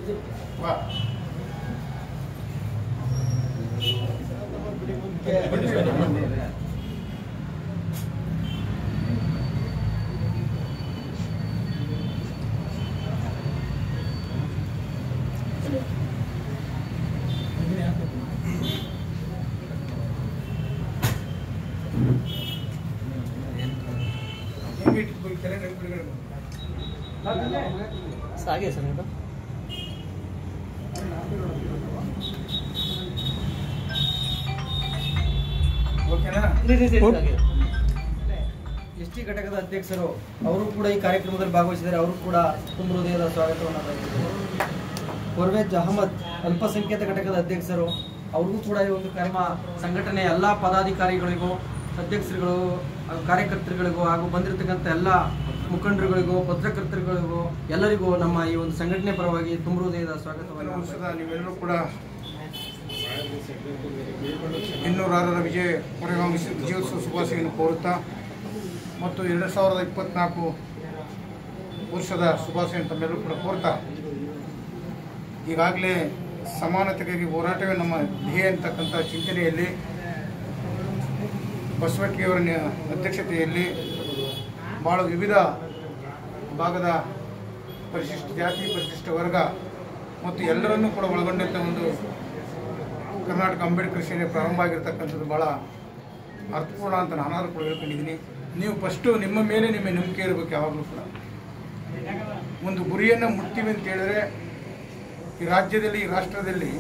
ಬಾ. ಹೆಂಗೆ ಇಟ್ಬಿಟ್ಟು ಕೆಳಗಡೆ ಬಿಡುಗಡೆ ಮಾಡು. ಸಾಗೆ ಸರ್ ಇದು ಓಕೆನಾ ಎಸ್ ಟಿ ಘಟಕದ ಅಧ್ಯಕ್ಷರು ಅವರು ಕೂಡ ಈ ಕಾರ್ಯಕ್ರಮದಲ್ಲಿ ಭಾಗವಹಿಸಿದ್ದಾರೆ ಅವರು ಕೂಡ ತುಂಬ ಹೃದಯದ ಸ್ವಾಗತವನ್ನು ಬಯಸಿದ್ದಾರೆ ಪರ್ವೇಜ್ ಅಹಮದ್ ಅಲ್ಪಸಂಖ್ಯಾತ ಘಟಕದ ಅಧ್ಯಕ್ಷರು ಅವ್ರಿಗೂ ಕೂಡ ಈ ಒಂದು ಕಾರ್ಯಕ್ರಮ ಸಂಘಟನೆಯ ಎಲ್ಲ ಪದಾಧಿಕಾರಿಗಳಿಗೂ ಅಧ್ಯಕ್ಷರುಗಳು ಹಾಗೂ ಕಾರ್ಯಕರ್ತರುಗಳಿಗೂ ಹಾಗೂ ಬಂದಿರತಕ್ಕಂಥ ಎಲ್ಲ ಮುಖಂಡರುಗಳಿಗೂ ಪತ್ರಕರ್ತರುಗಳಿಗೂ ಎಲ್ಲರಿಗೂ ನಮ್ಮ ಈ ಒಂದು ಸಂಘಟನೆ ಪರವಾಗಿ ತುಂಬ ಹೃದಯದ ಒಂದು ಸ್ವಾಗತವನ್ನು ವರ್ಷದ ನೀವೆಲ್ಲರೂ ಕೂಡ ಇನ್ನೂರಾರರ ವಿಜಯ ಹೊರಗಾಮಿಸಿ ವಿಜಯೋತ್ಸವ ಶುಭಾಶಯವನ್ನು ಕೋರುತ್ತಾ ಮತ್ತು ಎರಡು ಸಾವಿರದ ಇಪ್ಪತ್ನಾಲ್ಕು ವರ್ಷದ ಶುಭಾಶಯ ತಮ್ಮೆಲ್ಲರೂ ಕೂಡ ಕೋರ್ತಾ ಈಗಾಗಲೇ ಸಮಾನತೆಗಾಗಿ ಹೋರಾಟವೇ ನಮ್ಮ ಧ್ಯೇಯ ಅಂತಕ್ಕಂಥ ಚಿಂತನೆಯಲ್ಲಿ ಬಸವಟ್ಟಿಯವರ ನ- ಅಧ್ಯಕ್ಷತೆಯಲ್ಲಿ ಭಾಳ ವಿವಿಧ ಭಾಗದ ಪರಿಶಿಷ್ಟ ಜಾತಿ ಪರಿಶಿಷ್ಟ ವರ್ಗ ಮತ್ತು ಎಲ್ಲರನ್ನೂ ಕೂಡ ಒಳಗೊಂಡಂಥ ಒಂದು ಕರ್ನಾಟಕ ಅಂಬೇಡ್ಕರ್ ಸೇನೆ ಪ್ರಾರಂಭ ಆಗಿರ್ತಕ್ಕಂಥದ್ದು ಭಾಳ ಅರ್ಥಪೂರ್ಣ ಅಂತ ನಾನಾದ್ರೂ ಕೂಡ ಹೇಳ್ಕೊಂಡಿದ್ದೀನಿ ನೀವು ಫಸ್ಟು ನಿಮ್ಮ ಮೇಲೆ ನಿಮ್ಮ ನಂಬಿಕೆ ಇರಬೇಕು ಯಾವಾಗಲೂ ಕೂಡ ಒಂದು ಗುರಿಯನ್ನು ಮುಟ್ತೀವಿ ಅಂತ ಹೇಳಿದ್ರೆ ಈ ರಾಜ್ಯದಲ್ಲಿ ಈ ರಾಷ್ಟ್ರದಲ್ಲಿ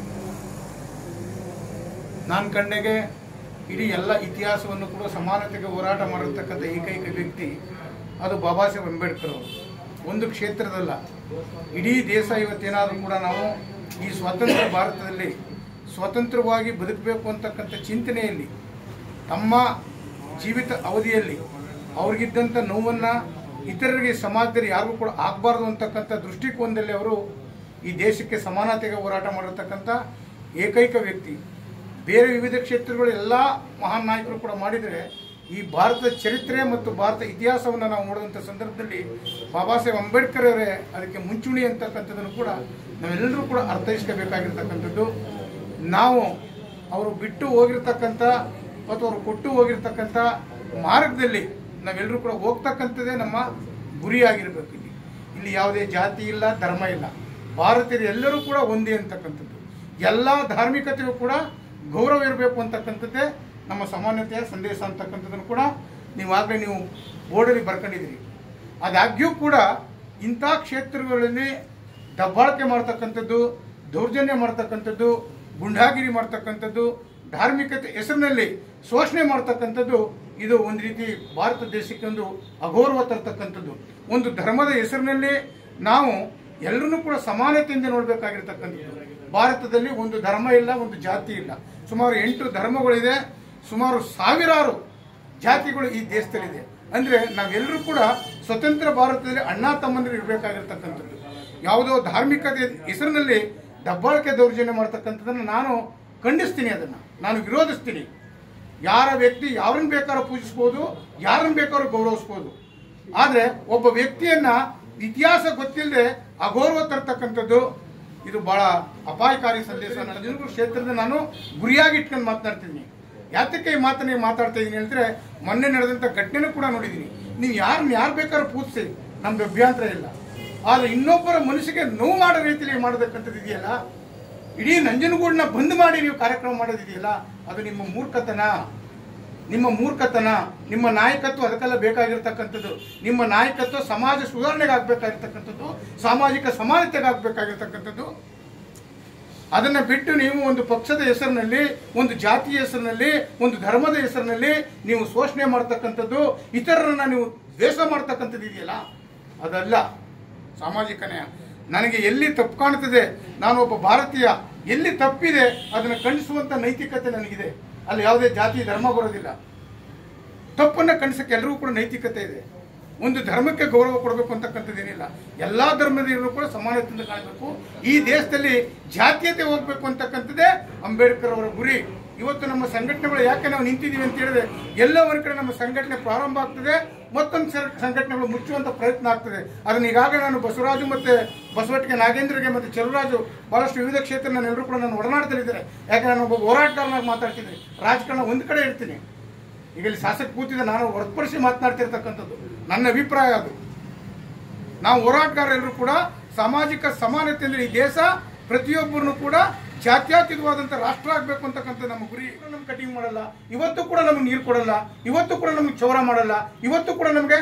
ನಾನು ಕಂಡೆಗೆ ಇಡೀ ಎಲ್ಲ ಇತಿಹಾಸವನ್ನು ಕೂಡ ಸಮಾನತೆಗೆ ಹೋರಾಟ ಮಾಡಿರ್ತಕ್ಕಂಥ ಏಕೈಕ ವ್ಯಕ್ತಿ ಅದು ಬಾಬಾ ಸಾಹೇಬ್ ಅಂಬೇಡ್ಕರ್ ಅವರು ಒಂದು ಕ್ಷೇತ್ರದಲ್ಲ ಇಡೀ ದೇಶ ಇವತ್ತೇನಾದರೂ ಕೂಡ ನಾವು ಈ ಸ್ವಾತಂತ್ರ್ಯ ಭಾರತದಲ್ಲಿ ಸ್ವತಂತ್ರವಾಗಿ ಬದುಕಬೇಕು ಅಂತಕ್ಕಂಥ ಚಿಂತನೆಯಲ್ಲಿ ತಮ್ಮ ಜೀವಿತ ಅವಧಿಯಲ್ಲಿ ಅವ್ರಿಗಿದ್ದಂಥ ನೋವನ್ನು ಇತರರಿಗೆ ಸಮಾಜದಲ್ಲಿ ಯಾರಿಗೂ ಕೂಡ ಆಗಬಾರ್ದು ಅಂತಕ್ಕಂಥ ದೃಷ್ಟಿಕೋನದಲ್ಲಿ ಅವರು ಈ ದೇಶಕ್ಕೆ ಸಮಾನತೆಗೆ ಹೋರಾಟ ಮಾಡಿರ್ತಕ್ಕಂಥ ಏಕೈಕ ವ್ಯಕ್ತಿ ಬೇರೆ ವಿವಿಧ ಕ್ಷೇತ್ರಗಳು ಎಲ್ಲ ಮಹಾನ್ ನಾಯಕರು ಕೂಡ ಮಾಡಿದರೆ ಈ ಭಾರತದ ಚರಿತ್ರೆ ಮತ್ತು ಭಾರತ ಇತಿಹಾಸವನ್ನು ನಾವು ನೋಡಿದಂಥ ಸಂದರ್ಭದಲ್ಲಿ ಬಾಬಾ ಸಾಹೇಬ್ ಅಂಬೇಡ್ಕರ್ ಅವರೇ ಅದಕ್ಕೆ ಮುಂಚೂಣಿ ಅಂತಕ್ಕಂಥದ್ದನ್ನು ಕೂಡ ನಾವೆಲ್ಲರೂ ಕೂಡ ಅರ್ಥೈಸ್ಕೋಬೇಕಾಗಿರ್ತಕ್ಕಂಥದ್ದು ನಾವು ಅವರು ಬಿಟ್ಟು ಹೋಗಿರ್ತಕ್ಕಂಥ ಮತ್ತು ಅವರು ಕೊಟ್ಟು ಹೋಗಿರ್ತಕ್ಕಂಥ ಮಾರ್ಗದಲ್ಲಿ ನಾವೆಲ್ಲರೂ ಕೂಡ ಹೋಗ್ತಕ್ಕಂಥದ್ದೇ ನಮ್ಮ ಗುರಿಯಾಗಿರಬೇಕು ಇಲ್ಲಿ ಇಲ್ಲಿ ಯಾವುದೇ ಜಾತಿ ಇಲ್ಲ ಧರ್ಮ ಇಲ್ಲ ಭಾರತೀಯರು ಎಲ್ಲರೂ ಕೂಡ ಒಂದೇ ಅಂತಕ್ಕಂಥದ್ದು ಎಲ್ಲ ಧಾರ್ಮಿಕತೆಯೂ ಕೂಡ ಗೌರವ ಇರಬೇಕು ಅಂತಕ್ಕಂಥದ್ದೇ ನಮ್ಮ ಸಮಾನತೆಯ ಸಂದೇಶ ಅಂತಕ್ಕಂಥದ್ದನ್ನು ಕೂಡ ನೀವಾಗಲೇ ನೀವು ಬೋರ್ಡಲ್ಲಿ ಬರ್ಕೊಂಡಿದ್ದೀರಿ ಆದಾಗ್ಯೂ ಕೂಡ ಇಂಥ ಕ್ಷೇತ್ರಗಳಲ್ಲಿ ದಬ್ಬಾಳಿಕೆ ಮಾಡ್ತಕ್ಕಂಥದ್ದು ದೌರ್ಜನ್ಯ ಮಾಡ್ತಕ್ಕಂಥದ್ದು ಗುಂಡಾಗಿರಿ ಮಾಡ್ತಕ್ಕಂಥದ್ದು ಧಾರ್ಮಿಕತೆ ಹೆಸರಿನಲ್ಲಿ ಶೋಷಣೆ ಮಾಡ್ತಕ್ಕಂಥದ್ದು ಇದು ಒಂದು ರೀತಿ ಭಾರತ ದೇಶಕ್ಕೆ ಒಂದು ಅಗೌರವ ತರ್ತಕ್ಕಂಥದ್ದು ಒಂದು ಧರ್ಮದ ಹೆಸರಿನಲ್ಲಿ ನಾವು ಎಲ್ಲರನ್ನೂ ಕೂಡ ಸಮಾನತೆಯಿಂದ ನೋಡಬೇಕಾಗಿರ್ತಕ್ಕಂಥದ್ದು ಭಾರತದಲ್ಲಿ ಒಂದು ಧರ್ಮ ಇಲ್ಲ ಒಂದು ಜಾತಿ ಇಲ್ಲ ಸುಮಾರು ಎಂಟು ಧರ್ಮಗಳಿದೆ ಸುಮಾರು ಸಾವಿರಾರು ಜಾತಿಗಳು ಈ ದೇಶದಲ್ಲಿದೆ ಅಂದ್ರೆ ನಾವೆಲ್ಲರೂ ಕೂಡ ಸ್ವತಂತ್ರ ಭಾರತದಲ್ಲಿ ಅಣ್ಣ ತಮ್ಮಂದಿರು ಇರಬೇಕಾಗಿರ್ತಕ್ಕಂಥದ್ದು ಯಾವುದೋ ಧಾರ್ಮಿಕತೆ ಹೆಸರಿನಲ್ಲಿ ದಬ್ಬಾಳಿಕೆ ದೌರ್ಜನ್ಯ ಮಾಡ್ತಕ್ಕಂಥದ್ದನ್ನು ನಾನು ಖಂಡಿಸ್ತೀನಿ ಅದನ್ನು ನಾನು ವಿರೋಧಿಸ್ತೀನಿ ಯಾರ ವ್ಯಕ್ತಿ ಯಾರನ್ನ ಬೇಕಾದ್ರೂ ಪೂಜಿಸ್ಬೋದು ಯಾರನ್ನ ಬೇಕಾದ್ರೂ ಗೌರವಿಸ್ಬೋದು ಆದರೆ ಒಬ್ಬ ವ್ಯಕ್ತಿಯನ್ನ ಇತಿಹಾಸ ಗೊತ್ತಿಲ್ಲದೆ ಅಗೌರವ ತರ್ತಕ್ಕಂಥದ್ದು ಇದು ಬಹಳ ಅಪಾಯಕಾರಿ ಸಂದೇಶ ನನಗೂ ಕ್ಷೇತ್ರದ ನಾನು ಗುರಿಯಾಗಿ ಇಟ್ಕೊಂಡು ಮಾತನಾಡ್ತೀನಿ ಯಾತಕ್ಕೆ ಈ ಮಾತನ್ನ ಮಾತಾಡ್ತಾ ಇದ್ದೀನಿ ಹೇಳಿದ್ರೆ ಮೊನ್ನೆ ನಡೆದಂಥ ಘಟನೆನೂ ಕೂಡ ನೋಡಿದ್ದೀನಿ ನೀವು ಯಾರನ್ನ ಯಾರು ಬೇಕಾದ್ರೂ ಪೂಜಿಸಿ ನಮ್ದು ಅಭ್ಯಂತರ ಇಲ್ಲ ಆದರೆ ಇನ್ನೊಬ್ಬರ ಮನಸ್ಸಿಗೆ ನೋವು ಮಾಡೋ ರೀತಿಯಲ್ಲಿ ಮಾಡತಕ್ಕಂಥದ್ದು ಇದೆಯಲ್ಲ ಇಡೀ ನಂಜನಗೂಡನ್ನ ಬಂದ್ ಮಾಡಿ ನೀವು ಕಾರ್ಯಕ್ರಮ ಮಾಡೋದಿದೆಯಲ್ಲ ಅದು ನಿಮ್ಮ ಮೂರ್ಖತನ ನಿಮ್ಮ ಮೂರ್ಖತನ ನಿಮ್ಮ ನಾಯಕತ್ವ ಅದಕ್ಕೆಲ್ಲ ಬೇಕಾಗಿರ್ತಕ್ಕಂಥದ್ದು ನಿಮ್ಮ ನಾಯಕತ್ವ ಸಮಾಜ ಸುಧಾರಣೆಗೆ ಆಗ್ಬೇಕಾಗಿರ್ತಕ್ಕಂಥದ್ದು ಸಾಮಾಜಿಕ ಸಮಾನತೆಗೆ ಆಗ್ಬೇಕಾಗಿರ್ತಕ್ಕಂಥದ್ದು ಅದನ್ನ ಬಿಟ್ಟು ನೀವು ಒಂದು ಪಕ್ಷದ ಹೆಸರಿನಲ್ಲಿ ಒಂದು ಜಾತಿಯ ಹೆಸರಿನಲ್ಲಿ ಒಂದು ಧರ್ಮದ ಹೆಸರಿನಲ್ಲಿ ನೀವು ಶೋಷಣೆ ಮಾಡ್ತಕ್ಕಂಥದ್ದು ಇತರರನ್ನ ನೀವು ದ್ವೇಷ ಮಾಡ್ತಕ್ಕಂಥದ್ದು ಇದೆಯಲ್ಲ ಅದಲ್ಲ ಸಾಮಾಜಿಕ ನ್ಯಾಯ ನನಗೆ ಎಲ್ಲಿ ತಪ್ಪು ಕಾಣ್ತದೆ ನಾನು ಒಬ್ಬ ಭಾರತೀಯ ಎಲ್ಲಿ ತಪ್ಪಿದೆ ಅದನ್ನು ಖಂಡಿಸುವಂತ ನೈತಿಕತೆ ನನಗಿದೆ ಅಲ್ಲಿ ಯಾವುದೇ ಜಾತಿ ಧರ್ಮ ಬರೋದಿಲ್ಲ ತಪ್ಪನ್ನ ಖಂಡಿಸಕ್ಕೆ ಎಲ್ಲರಿಗೂ ಕೂಡ ನೈತಿಕತೆ ಇದೆ ಒಂದು ಧರ್ಮಕ್ಕೆ ಗೌರವ ಕೊಡಬೇಕು ಅಂತಕ್ಕಂಥದ್ದೇನಿಲ್ಲ ಎಲ್ಲಾ ಧರ್ಮದವರು ಕೂಡ ಸಮಾನತೆಯಿಂದ ಕಾಣಬೇಕು ಈ ದೇಶದಲ್ಲಿ ಜಾತೀಯತೆ ಹೋಗ್ಬೇಕು ಅಂತಕ್ಕಂಥದ್ದೇ ಅಂಬೇಡ್ಕರ್ ಅವರ ಗುರಿ ಇವತ್ತು ನಮ್ಮ ಸಂಘಟನೆಗಳು ಯಾಕೆ ನಾವು ನಿಂತಿದ್ದೀವಿ ಅಂತ ಹೇಳಿದ್ರೆ ಎಲ್ಲ ಒಂದ್ ಕಡೆ ನಮ್ಮ ಸಂಘಟನೆ ಪ್ರಾರಂಭ ಆಗ್ತದೆ ಮತ್ತೊಂದು ಸರ್- ಸಂಘಟನೆಗಳು ಮುಚ್ಚುವಂತ ಪ್ರಯತ್ನ ಆಗ್ತದೆ ಅದನ್ನ ಈಗಾಗಲೇ ನಾನು ಬಸವರಾಜು ಮತ್ತೆ ಬಸವಟ್ಟಿಗೆ ನಾಗೇಂದ್ರಗೆ ಮತ್ತೆ ಚಲುರಾಜು ಬಹಳಷ್ಟು ವಿವಿಧ ಕ್ಷೇತ್ರ ನಾನೆಲ್ಲರೂ ಕೂಡ ನಾನು ಒಡನಾಟದಲ್ಲಿದ್ದಾರೆ ಯಾಕೆ ನಾನು ಒಬ್ಬ ಹೋರಾಟಗಾರನಾಗಿ ಮಾತಾಡ್ತೀನಿ ರಾಜಕಾರಣ ಒಂದು ಕಡೆ ಇರ್ತೀನಿ ಈಗ ಇಲ್ಲಿ ಶಾಸಕ ಕೂತಿದ್ದ ನಾನು ಹೊರತುಪಡಿಸಿ ಮಾತನಾಡ್ತಿರ್ತಕ್ಕಂಥದ್ದು ನನ್ನ ಅಭಿಪ್ರಾಯ ಅದು ನಾವು ಹೋರಾಟಗಾರರೆಲ್ಲರೂ ಕೂಡ ಸಾಮಾಜಿಕ ಸಮಾನತೆ ಅಂದ್ರೆ ಈ ದೇಶ ಪ್ರತಿಯೊಬ್ಬರನ್ನು ಕೂಡ ಜಾತ್ಯತೀತವಾದಂಥ ರಾಷ್ಟ್ರ ಆಗಬೇಕು ಅಂತಕ್ಕಂಥ ನಮ್ಮ ಗುರಿ ನಮ್ಗೆ ಕಟಿಂಗ್ ಮಾಡಲ್ಲ ಇವತ್ತು ಕೂಡ ನಮ್ಗೆ ನೀರು ಕೊಡಲ್ಲ ಇವತ್ತು ಕೂಡ ನಮ್ಗೆ ಚೌರ ಮಾಡಲ್ಲ ಇವತ್ತು ಕೂಡ ನಮಗೆ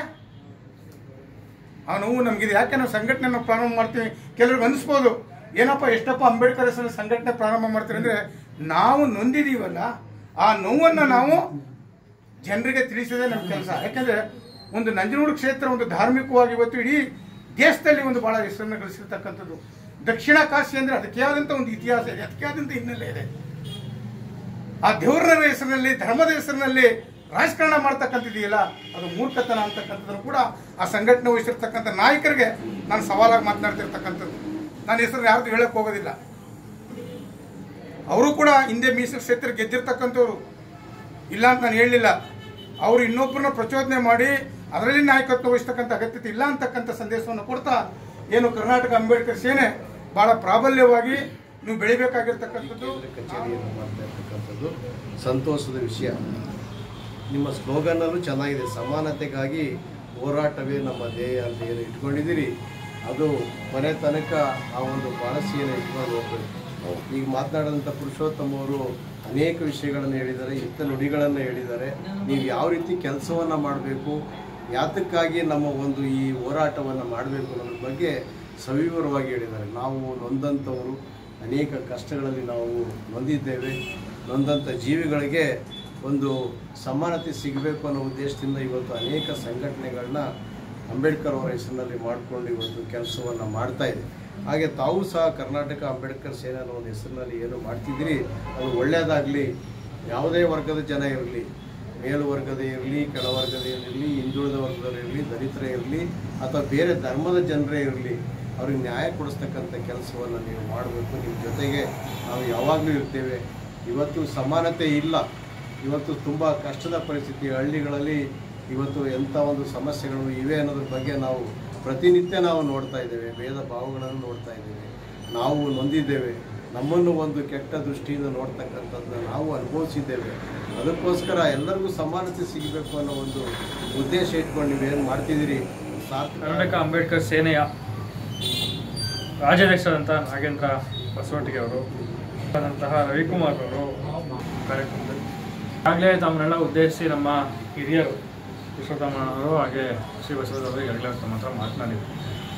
ಆ ನೋವು ನಮಗಿದೆ ಯಾಕೆ ನಾವು ಸಂಘಟನೆಯನ್ನು ಪ್ರಾರಂಭ ಮಾಡ್ತೀವಿ ಕೆಲವ್ರಿಗೆ ಅನಿಸ್ಬೋದು ಏನಪ್ಪ ಎಷ್ಟಪ್ಪ ಅಂಬೇಡ್ಕರ್ ಹೆಸರಲ್ಲಿ ಸಂಘಟನೆ ಪ್ರಾರಂಭ ಮಾಡ್ತೀರಿ ಅಂದ್ರೆ ನಾವು ನೊಂದಿದೀವಲ್ಲ ಆ ನೋವನ್ನು ನಾವು ಜನರಿಗೆ ತಿಳಿಸೋದೇ ನಮ್ಮ ಕೆಲಸ ಯಾಕಂದ್ರೆ ಒಂದು ನಂಜನಗೂಡು ಕ್ಷೇತ್ರ ಒಂದು ಧಾರ್ಮಿಕವಾಗಿ ಇವತ್ತು ಇಡೀ ದೇಶದಲ್ಲಿ ಒಂದು ಬಹಳ ಹೆಸರನ್ನು ಗಳಿಸಿರ್ತಕ್ಕಂಥದ್ದು ದಕ್ಷಿಣ ಕಾಶಿ ಅಂದ್ರೆ ಅದಕ್ಕೆ ಆದಂತ ಒಂದು ಇತಿಹಾಸ ಇದೆ ಅದಕ್ಕೆ ಆದಂತ ಹಿನ್ನೆಲೆ ಇದೆ ಆ ದೇವರ ಹೆಸರಿನಲ್ಲಿ ಧರ್ಮದ ಹೆಸರಿನಲ್ಲಿ ರಾಜಕಾರಣ ಮಾಡ್ತಕ್ಕಂಥದ್ದಿಲ್ಲ ಅದು ಮೂರ್ಖತನ ಅಂತಕ್ಕಂಥದ್ದನ್ನು ಕೂಡ ಆ ಸಂಘಟನೆ ವಹಿಸಿರ್ತಕ್ಕಂಥ ನಾಯಕರಿಗೆ ನಾನು ಸವಾಲಾಗಿ ಮಾತನಾಡ್ತಿರ್ತಕ್ಕಂಥದ್ದು ನನ್ನ ಹೆಸರು ಯಾರ್ದು ಹೇಳಕ್ ಹೋಗೋದಿಲ್ಲ ಅವರು ಕೂಡ ಹಿಂದೆ ಮೀಸಲು ಕ್ಷೇತ್ರ ಗೆದ್ದಿರ್ತಕ್ಕಂಥವ್ರು ಇಲ್ಲ ಅಂತ ನಾನು ಹೇಳಲಿಲ್ಲ ಅವರು ಇನ್ನೊಬ್ಬರನ್ನ ಪ್ರಚೋದನೆ ಮಾಡಿ ಅದರಲ್ಲಿ ನಾಯಕತ್ವ ವಹಿಸ್ತಕ್ಕಂಥ ಅಗತ್ಯತೆ ಇಲ್ಲ ಅಂತಕ್ಕಂಥ ಸಂದೇಶವನ್ನು ಕೊಡ್ತಾ ಏನು ಕರ್ನಾಟಕ ಅಂಬೇಡ್ಕರ್ ಸೇನೆ ಬಹಳ ಪ್ರಾಬಲ್ಯವಾಗಿ ನೀವು ಬೆಳಿಬೇಕಾಗಿರ್ತಕ್ಕಂಥದ್ದು ಕೇಂದ್ರ ಕಚೇರಿಯನ್ನು ಮಾಡ್ತಾ ಇರ್ತಕ್ಕಂಥದ್ದು ಸಂತೋಷದ ವಿಷಯ ನಿಮ್ಮ ಸ್ಲೋಗನ್ನಲ್ಲೂ ಚೆನ್ನಾಗಿದೆ ಸಮಾನತೆಗಾಗಿ ಹೋರಾಟವೇ ನಮ್ಮ ಧ್ಯೇಯ ಅಂತ ಏನು ಇಟ್ಕೊಂಡಿದ್ದೀರಿ ಅದು ಮನೆ ತನಕ ಆ ಒಂದು ಪಾಲಿಸಿಯನ್ನು ಇಟ್ಕೊಂಡು ಹೋಗ್ಬೇಕು ಈಗ ಮಾತನಾಡಿದಂಥ ಪುರುಷೋತ್ತಮ ಅವರು ಅನೇಕ ವಿಷಯಗಳನ್ನು ಹೇಳಿದ್ದಾರೆ ಇಂಥ ನುಡಿಗಳನ್ನು ಹೇಳಿದ್ದಾರೆ ನೀವು ಯಾವ ರೀತಿ ಕೆಲಸವನ್ನು ಮಾಡಬೇಕು ಯಾತಕ್ಕಾಗಿ ನಮ್ಮ ಒಂದು ಈ ಹೋರಾಟವನ್ನು ಮಾಡಬೇಕು ಅನ್ನೋದ್ರ ಬಗ್ಗೆ ಸವಿವರವಾಗಿ ಹೇಳಿದ್ದಾರೆ ನಾವು ನೊಂದಂಥವರು ಅನೇಕ ಕಷ್ಟಗಳಲ್ಲಿ ನಾವು ನೊಂದಿದ್ದೇವೆ ನೊಂದಂಥ ಜೀವಿಗಳಿಗೆ ಒಂದು ಸಮಾನತೆ ಸಿಗಬೇಕು ಅನ್ನೋ ಉದ್ದೇಶದಿಂದ ಇವತ್ತು ಅನೇಕ ಸಂಘಟನೆಗಳನ್ನ ಅಂಬೇಡ್ಕರ್ ಅವರ ಹೆಸರಿನಲ್ಲಿ ಮಾಡಿಕೊಂಡು ಇವತ್ತು ಕೆಲಸವನ್ನು ಮಾಡ್ತಾ ಇದೆ ಹಾಗೆ ತಾವು ಸಹ ಕರ್ನಾಟಕ ಅಂಬೇಡ್ಕರ್ ಸೇನೆ ಅನ್ನೋ ಒಂದು ಹೆಸರಿನಲ್ಲಿ ಏನು ಮಾಡ್ತಿದ್ದೀರಿ ಅದು ಒಳ್ಳೆಯದಾಗಲಿ ಯಾವುದೇ ವರ್ಗದ ಜನ ಇರಲಿ ಮೇಲ್ವರ್ಗದ ಇರಲಿ ಕೆಳವರ್ಗದ ಇರಲಿ ಹಿಂದುಳಿದ ವರ್ಗದವರಿರಲಿ ದಲಿತರೇ ಇರಲಿ ಅಥವಾ ಬೇರೆ ಧರ್ಮದ ಜನರೇ ಇರಲಿ ಅವ್ರಿಗೆ ನ್ಯಾಯ ಕೊಡಿಸ್ತಕ್ಕಂಥ ಕೆಲಸವನ್ನು ನೀವು ಮಾಡಬೇಕು ನಿಮ್ಮ ಜೊತೆಗೆ ನಾವು ಯಾವಾಗಲೂ ಇರ್ತೇವೆ ಇವತ್ತು ಸಮಾನತೆ ಇಲ್ಲ ಇವತ್ತು ತುಂಬ ಕಷ್ಟದ ಪರಿಸ್ಥಿತಿ ಹಳ್ಳಿಗಳಲ್ಲಿ ಇವತ್ತು ಎಂಥ ಒಂದು ಸಮಸ್ಯೆಗಳು ಇವೆ ಅನ್ನೋದ್ರ ಬಗ್ಗೆ ನಾವು ಪ್ರತಿನಿತ್ಯ ನಾವು ನೋಡ್ತಾ ಇದ್ದೇವೆ ಭೇದ ಭಾವಗಳನ್ನು ನೋಡ್ತಾ ಇದ್ದೇವೆ ನಾವು ನೊಂದಿದ್ದೇವೆ ನಮ್ಮನ್ನು ಒಂದು ಕೆಟ್ಟ ದೃಷ್ಟಿಯಿಂದ ನೋಡ್ತಕ್ಕಂಥದ್ದನ್ನ ನಾವು ಅನುಭವಿಸಿದ್ದೇವೆ ಅದಕ್ಕೋಸ್ಕರ ಎಲ್ಲರಿಗೂ ಸಮಾನತೆ ಸಿಗಬೇಕು ಅನ್ನೋ ಒಂದು ಉದ್ದೇಶ ಇಟ್ಕೊಂಡು ನೀವೇನು ಮಾಡ್ತಿದ್ದೀರಿ ಸಾರ್ಥಕ ಕರ್ನಾಟಕ ಅಂಬೇಡ್ಕರ್ ಸೇನೆಯ ರಾಜ್ಯಾಧ್ಯಕ್ಷರಾದಂಥ ನಾಗೇಂದ್ರ ಬಸವಟ್ಟಿಗೆ ಅವರು ಆದಂತಹ ರವಿಕುಮಾರ್ ಅವರು ಕಾರ್ಯಕ್ರಮದಲ್ಲಿ ಆಗಲೇ ತಮ್ಮನ್ನೆಲ್ಲ ಉದ್ದೇಶಿಸಿ ನಮ್ಮ ಹಿರಿಯರು ವಿಶ್ವತಮ್ಮನವರು ಹಾಗೆ ಶ್ರೀ ಬಸವರಾಜವರು ಈಗಾಗಲೇ ತಮ್ಮ ಹತ್ರ ಮಾತನಾಡಿದರು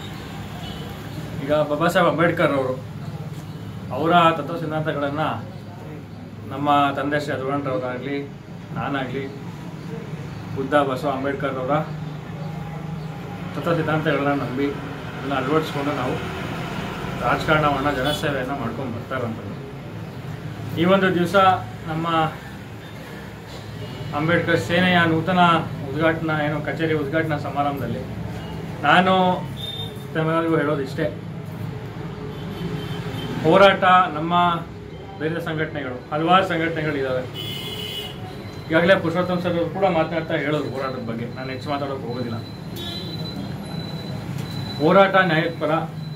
ಈಗ ಬಾಬಾ ಸಾಹೇಬ್ ಅಂಬೇಡ್ಕರ್ ಅವರು ಅವರ ತತ್ವ ಸಿದ್ಧಾಂತಗಳನ್ನು ನಮ್ಮ ತಂದೆ ಶ್ರೀ ಅದುಗಣ್ರವರಾಗಲಿ ನಾನಾಗಲಿ ಬುದ್ಧ ಬಸವ ಅಂಬೇಡ್ಕರ್ ಅವರ ತತ್ವ ಸಿದ್ಧಾಂತಗಳನ್ನ ನಂಬಿ ಅದನ್ನ ಅಳವಡಿಸ್ಕೊಂಡು ನಾವು ರಾಜಕಾರಣವನ್ನು ಜನಸೇವೆಯನ್ನು ಮಾಡ್ಕೊಂಡು ಬರ್ತಾ ಇರೋಂಥದ್ದು ಈ ಒಂದು ದಿವಸ ನಮ್ಮ ಅಂಬೇಡ್ಕರ್ ಸೇನೆಯ ನೂತನ ಉದ್ಘಾಟನಾ ಏನು ಕಚೇರಿ ಉದ್ಘಾಟನಾ ಸಮಾರಂಭದಲ್ಲಿ ನಾನು ತಮ್ಮೆಲ್ಲರಿಗೂ ಹೇಳೋದು ಇಷ್ಟೇ ಹೋರಾಟ ನಮ್ಮ ಬೇರೆ ಸಂಘಟನೆಗಳು ಹಲವಾರು ಸಂಘಟನೆಗಳಿದ್ದಾವೆ ಈಗಾಗಲೇ ಪುರುಷೋತ್ತಮ್ ಸರ್ ಅವರು ಕೂಡ ಮಾತನಾಡ್ತಾ ಹೇಳೋದು ಹೋರಾಟದ ಬಗ್ಗೆ ನಾನು ಹೆಚ್ಚು ಮಾತಾಡೋಕೆ ಹೋಗೋದಿಲ್ಲ ಹೋರಾಟ ನ್ಯಾಯದ ಪರ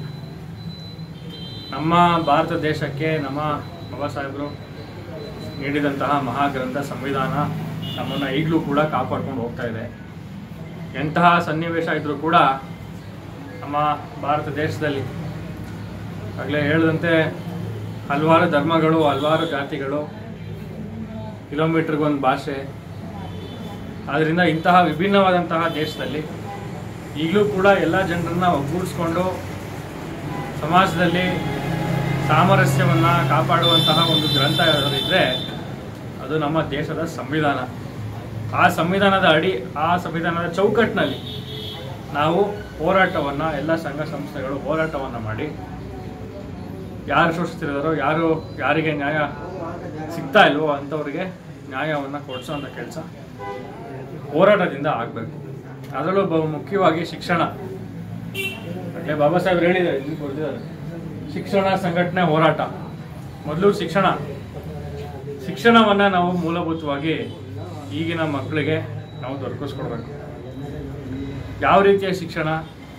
ನಮ್ಮ ಭಾರತ ದೇಶಕ್ಕೆ ನಮ್ಮ ಬಾಬಾ ಸಾಹೇಬರು ನೀಡಿದಂತಹ ಮಹಾಗ್ರಂಥ ಸಂವಿಧಾನ ನಮ್ಮನ್ನು ಈಗಲೂ ಕೂಡ ಕಾಪಾಡ್ಕೊಂಡು ಹೋಗ್ತಾ ಇದೆ ಎಂತಹ ಸನ್ನಿವೇಶ ಇದ್ರೂ ಕೂಡ ನಮ್ಮ ಭಾರತ ದೇಶದಲ್ಲಿ ಆಗಲೇ ಹೇಳಿದಂತೆ ಹಲವಾರು ಧರ್ಮಗಳು ಹಲವಾರು ಜಾತಿಗಳು ಕಿಲೋಮೀಟ್ರಿಗೊಂದು ಭಾಷೆ ಆದ್ದರಿಂದ ಇಂತಹ ವಿಭಿನ್ನವಾದಂತಹ ದೇಶದಲ್ಲಿ ಈಗಲೂ ಕೂಡ ಎಲ್ಲ ಜನರನ್ನ ಒಗ್ಗೂಡಿಸ್ಕೊಂಡು ಸಮಾಜದಲ್ಲಿ ಸಾಮರಸ್ಯವನ್ನು ಕಾಪಾಡುವಂತಹ ಒಂದು ಗ್ರಂಥ ಯಾವ್ದಾದ್ರು ಅದು ನಮ್ಮ ದೇಶದ ಸಂವಿಧಾನ ಆ ಸಂವಿಧಾನದ ಅಡಿ ಆ ಸಂವಿಧಾನದ ಚೌಕಟ್ಟಿನಲ್ಲಿ ನಾವು ಹೋರಾಟವನ್ನು ಎಲ್ಲ ಸಂಘ ಸಂಸ್ಥೆಗಳು ಹೋರಾಟವನ್ನು ಮಾಡಿ ಯಾರು ಶೋಷಿಸಿದಾರೋ ಯಾರು ಯಾರಿಗೆ ನ್ಯಾಯ ಸಿಗ್ತಾ ಇಲ್ವೋ ಅಂಥವ್ರಿಗೆ ನ್ಯಾಯವನ್ನು ಕೊಡಿಸೋಂಥ ಕೆಲಸ ಹೋರಾಟದಿಂದ ಆಗಬೇಕು ಅದರಲ್ಲೂ ಬಹು ಮುಖ್ಯವಾಗಿ ಶಿಕ್ಷಣ ಅಲ್ಲೇ ಬಾಬಾ ಸಾಹೇಬ್ ಹೇಳಿದ್ದಾರೆ ಇಲ್ಲಿ ಕೊಡ್ತಿದ್ದಾರೆ ಶಿಕ್ಷಣ ಸಂಘಟನೆ ಹೋರಾಟ ಮೊದಲು ಶಿಕ್ಷಣ ಶಿಕ್ಷಣವನ್ನು ನಾವು ಮೂಲಭೂತವಾಗಿ ಈಗಿನ ಮಕ್ಕಳಿಗೆ ನಾವು ದೊರಕಿಸ್ಕೊಡ್ಬೇಕು ಯಾವ ರೀತಿಯ ಶಿಕ್ಷಣ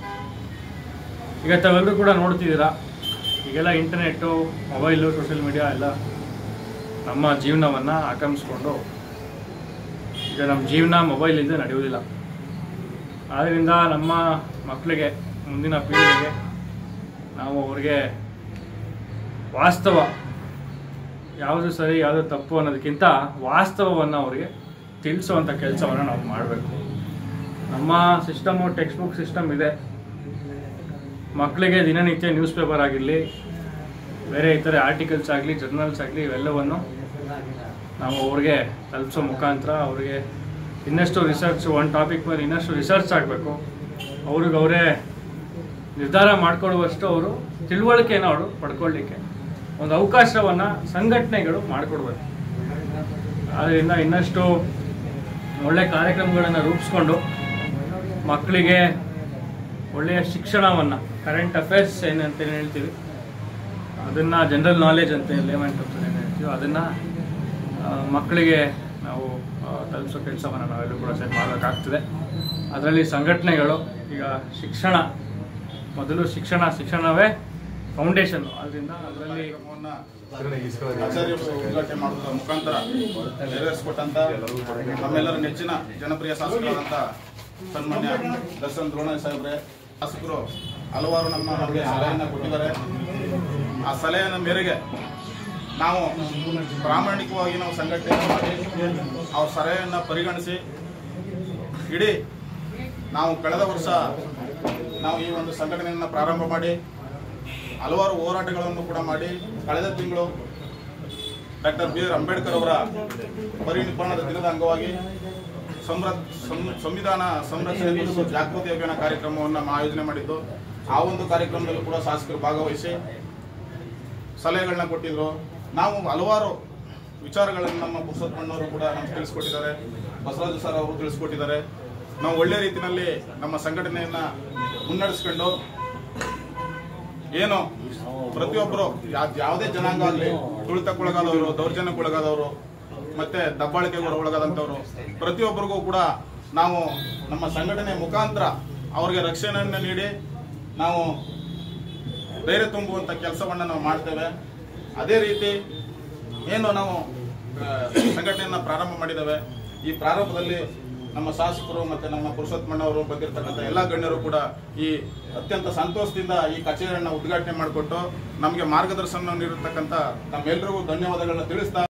ಈಗ ತಾವೆಲ್ಲರೂ ಕೂಡ ನೋಡ್ತಿದ್ದೀರಾ ಈಗೆಲ್ಲ ಇಂಟರ್ನೆಟ್ಟು ಮೊಬೈಲು ಸೋಷಿಯಲ್ ಮೀಡಿಯಾ ಎಲ್ಲ ನಮ್ಮ ಜೀವನವನ್ನು ಆಕ್ರಮಿಸ್ಕೊಂಡು ಈಗ ನಮ್ಮ ಜೀವನ ಮೊಬೈಲ್ ಇಲ್ಲದೆ ನಡೆಯುವುದಿಲ್ಲ ಆದ್ದರಿಂದ ನಮ್ಮ ಮಕ್ಕಳಿಗೆ ಮುಂದಿನ ಪೀಳಿಗೆಗೆ ನಾವು ಅವ್ರಿಗೆ ವಾಸ್ತವ ಯಾವುದು ಸರಿ ಯಾವುದು ತಪ್ಪು ಅನ್ನೋದಕ್ಕಿಂತ ವಾಸ್ತವವನ್ನು ಅವರಿಗೆ ತಿಳಿಸುವಂಥ ಕೆಲಸವನ್ನು ನಾವು ಮಾಡಬೇಕು ನಮ್ಮ ಸಿಸ್ಟಮು ಟೆಕ್ಸ್ಟ್ ಬುಕ್ ಸಿಸ್ಟಮ್ ಇದೆ ಮಕ್ಕಳಿಗೆ ದಿನನಿತ್ಯ ನ್ಯೂಸ್ ಪೇಪರ್ ಆಗಿರಲಿ ಬೇರೆ ಇತರೆ ಆರ್ಟಿಕಲ್ಸ್ ಆಗಲಿ ಜರ್ನಲ್ಸ್ ಆಗಲಿ ಇವೆಲ್ಲವನ್ನು ನಾವು ಅವ್ರಿಗೆ ತಲುಪಿಸೋ ಮುಖಾಂತರ ಅವರಿಗೆ ಇನ್ನಷ್ಟು ರಿಸರ್ಚ್ ಒಂದು ಟಾಪಿಕ್ ಮೇಲೆ ಇನ್ನಷ್ಟು ರಿಸರ್ಚ್ ಆಗಬೇಕು ಅವ್ರಿಗೆ ಅವರೇ ನಿರ್ಧಾರ ಮಾಡಿಕೊಳ್ಳುವಷ್ಟು ಅವರು ತಿಳುವಳಿಕೆಯನ್ನು ಅವರು ಪಡ್ಕೊಳ್ಳಿಕ್ಕೆ ಒಂದು ಅವಕಾಶವನ್ನು ಸಂಘಟನೆಗಳು ಮಾಡಿಕೊಡ್ಬೇಕು ಆದ್ದರಿಂದ ಇನ್ನಷ್ಟು ಒಳ್ಳೆ ಕಾರ್ಯಕ್ರಮಗಳನ್ನು ರೂಪಿಸ್ಕೊಂಡು ಮಕ್ಕಳಿಗೆ ಒಳ್ಳೆಯ ಶಿಕ್ಷಣವನ್ನು ಕರೆಂಟ್ ಅಫೇರ್ಸ್ ಏನಂತ ಏನ್ ಹೇಳ್ತೀವಿ ಅದನ್ನು ಜನರಲ್ ನಾಲೆಜ್ ಅಂತ ಲೇಮೆಂಟ್ ಅಂತ ಏನು ಹೇಳ್ತೀವಿ ಅದನ್ನು ಮಕ್ಕಳಿಗೆ ನಾವು ಆ, ತಲುಪಿಸೋ ಕೆಲಸವನ್ನು ನಾವೆಲ್ಲರೂ ಕೂಡ ಸೆಟ್ ಮಾಡಬೇಕಾಗ್ತದೆ ಅದರಲ್ಲಿ ಸಂಘಟನೆಗಳು ಈಗ ಶಿಕ್ಷಣ ಮೊದಲು ಶಿಕ್ಷಣ ಶಿಕ್ಷಣವೇ ಫೌಂಡೇಶನ್ ಅದರಿಂದ ಅದರಲ್ಲಿ ಆಚಾರ್ಯರು ಉದ್ಘಾಟನೆ ಮಾಡುವುದರ ಮುಖಾಂತರ ನೆರವೇರಿಸಿಕೊಟ್ಟಂತ ನಮ್ಮೆಲ್ಲರ ನೆಚ್ಚಿನ ಜನಪ್ರಿಯ ಶಾಸಕರಾದಂಥ ಸನ್ಮಾನ್ಯ ದರ್ಶನ್ ದ್ರೋಣ ಸಾಹೇಬ್ರೆ ಶಾಸಕರು ಹಲವಾರು ನಮ್ಮ ನಮಗೆ ಸಲಹೆಯನ್ನು ಕೊಟ್ಟಿದ್ದಾರೆ ಆ ಸಲಹೆಯ ಮೇರೆಗೆ ನಾವು ಪ್ರಾಮಾಣಿಕವಾಗಿ ನಾವು ಸಂಘಟನೆ ಮಾಡಿ ಅವ್ರ ಸಲಹೆಯನ್ನು ಪರಿಗಣಿಸಿ ಇಡೀ ನಾವು ಕಳೆದ ವರ್ಷ ನಾವು ಈ ಒಂದು ಸಂಘಟನೆಯನ್ನು ಪ್ರಾರಂಭ ಮಾಡಿ ಹಲವಾರು ಹೋರಾಟಗಳನ್ನು ಕೂಡ ಮಾಡಿ ಕಳೆದ ತಿಂಗಳು ಡಾಕ್ಟರ್ ಬಿ ಆರ್ ಅಂಬೇಡ್ಕರ್ ಅವರ ಪರಿನಿರ್ಮಾಣದ ದಿನದ ಅಂಗವಾಗಿ ಸಂರ ಸಂ- ಸಂವಿಧಾನ ಸಂರಕ್ಷಣೆ ಕುರಿತು ಜಾಗೃತಿ ಅಭಿಯಾನ ಕಾರ್ಯಕ್ರಮವನ್ನು ನಾವು ಆಯೋಜನೆ ಮಾಡಿದ್ದು ಆ ಒಂದು ಕಾರ್ಯಕ್ರಮದಲ್ಲೂ ಕೂಡ ಶಾಸಕರು ಭಾಗವಹಿಸಿ ಸಲಹೆಗಳನ್ನ ಕೊಟ್ಟಿದ್ರು ನಾವು ಹಲವಾರು ವಿಚಾರಗಳನ್ನು ನಮ್ಮ ಪುರುಷೋತ್ತಮಣ್ಣವರು ಕೂಡ ನಮ್ಗೆ ತಿಳಿಸ್ಕೊಟ್ಟಿದ್ದಾರೆ ಬಸವರಾಜ ಸರ್ ಅವರು ತಿಳಿಸ್ಕೊಟ್ಟಿದ್ದಾರೆ ನಾವು ಒಳ್ಳೆ ರೀತಿಯಲ್ಲಿ ನಮ್ಮ ಸಂಘಟನೆಯನ್ನ ಮುನ್ನಡೆಸ್ಕೊಂಡು ಏನು ಪ್ರತಿಯೊಬ್ಬರು ಯಾವುದೇ ಜನಾಂಗ ಆಗಲಿ ತುಳಿತಕ್ಕೊಳಗಾದವರು ದೌರ್ಜನ್ಯಕ್ಕೊಳಗಾದವರು ಮತ್ತೆ ದಬ್ಬಾಳಿಕೆಗೆ ಒಳಗಾದಂಥವ್ರು ಪ್ರತಿಯೊಬ್ಬರಿಗೂ ಕೂಡ ನಾವು ನಮ್ಮ ಸಂಘಟನೆ ಮುಖಾಂತರ ಅವ್ರಿಗೆ ರಕ್ಷಣೆಯನ್ನು ನೀಡಿ ನಾವು ಧೈರ್ಯ ತುಂಬುವಂತ ಕೆಲಸವನ್ನ ನಾವು ಮಾಡ್ತೇವೆ ಅದೇ ರೀತಿ ಏನು ನಾವು ಆ, ಸಂಘಟನೆಯನ್ನ ಪ್ರಾರಂಭ ಮಾಡಿದ್ದೇವೆ ಈ ಪ್ರಾರಂಭದಲ್ಲಿ ನಮ್ಮ ಶಾಸಕರು ಮತ್ತೆ ನಮ್ಮ ಪುರುಷೋತ್ತಮಣ್ಣವರು ಬಂದಿರತಕ್ಕಂಥ ಎಲ್ಲ ಗಣ್ಯರು ಕೂಡ ಈ ಅತ್ಯಂತ ಸಂತೋಷದಿಂದ ಈ ಕಚೇರಿಯನ್ನ ಉದ್ಘಾಟನೆ ಮಾಡಿಕೊಟ್ಟು ನಮಗೆ ಮಾರ್ಗದರ್ಶನ ನೀಡಿರ್ತಕ್ಕಂಥ ನಮ್ಮೆಲ್ಲರಿಗೂ ಧನ್ಯವಾದಗಳನ್ನ ತಿಳಿಸ್ತಾ